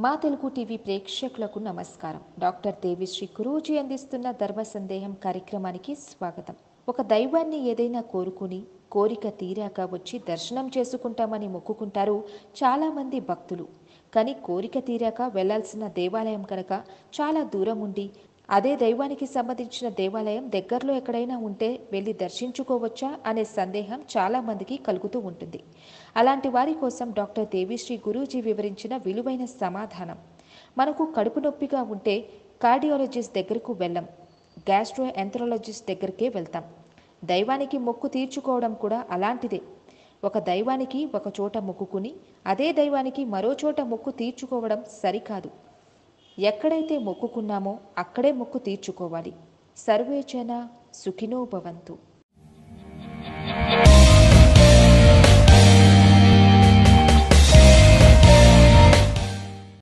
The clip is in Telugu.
మా తెలుగు టీవీ ప్రేక్షకులకు నమస్కారం డాక్టర్ దేవిశ్రీ గురూజీ అందిస్తున్న ధర్మ సందేహం కార్యక్రమానికి స్వాగతం ఒక దైవాన్ని ఏదైనా కోరుకుని కోరిక తీరాక వచ్చి దర్శనం చేసుకుంటామని మొక్కుకుంటారు చాలామంది భక్తులు కానీ కోరిక తీరాక వెళ్ళాల్సిన దేవాలయం కనుక చాలా దూరం ఉండి అదే దైవానికి సంబంధించిన దేవాలయం దగ్గరలో ఎక్కడైనా ఉంటే వెళ్ళి దర్శించుకోవచ్చా అనే సందేహం చాలా మందికి కలుగుతూ ఉంటుంది అలాంటి వారి కోసం డాక్టర్ దేవిశ్రీ గురూజీ వివరించిన విలువైన సమాధానం మనకు కడుపు నొప్పిగా ఉంటే కార్డియాలజిస్ట్ దగ్గరకు వెళ్ళం గ్యాస్ట్రో ఎంథ్రాలజిస్ట్ దగ్గరికే వెళ్తాం దైవానికి మొక్కు తీర్చుకోవడం కూడా అలాంటిదే ఒక దైవానికి ఒక చోట మొక్కుకుని అదే దైవానికి మరో చోట మొక్కు తీర్చుకోవడం సరికాదు ఎక్కడైతే మొక్కుకున్నామో అక్కడే మొక్కు తీర్చుకోవాలి సర్వేచన సుఖినో భవంతు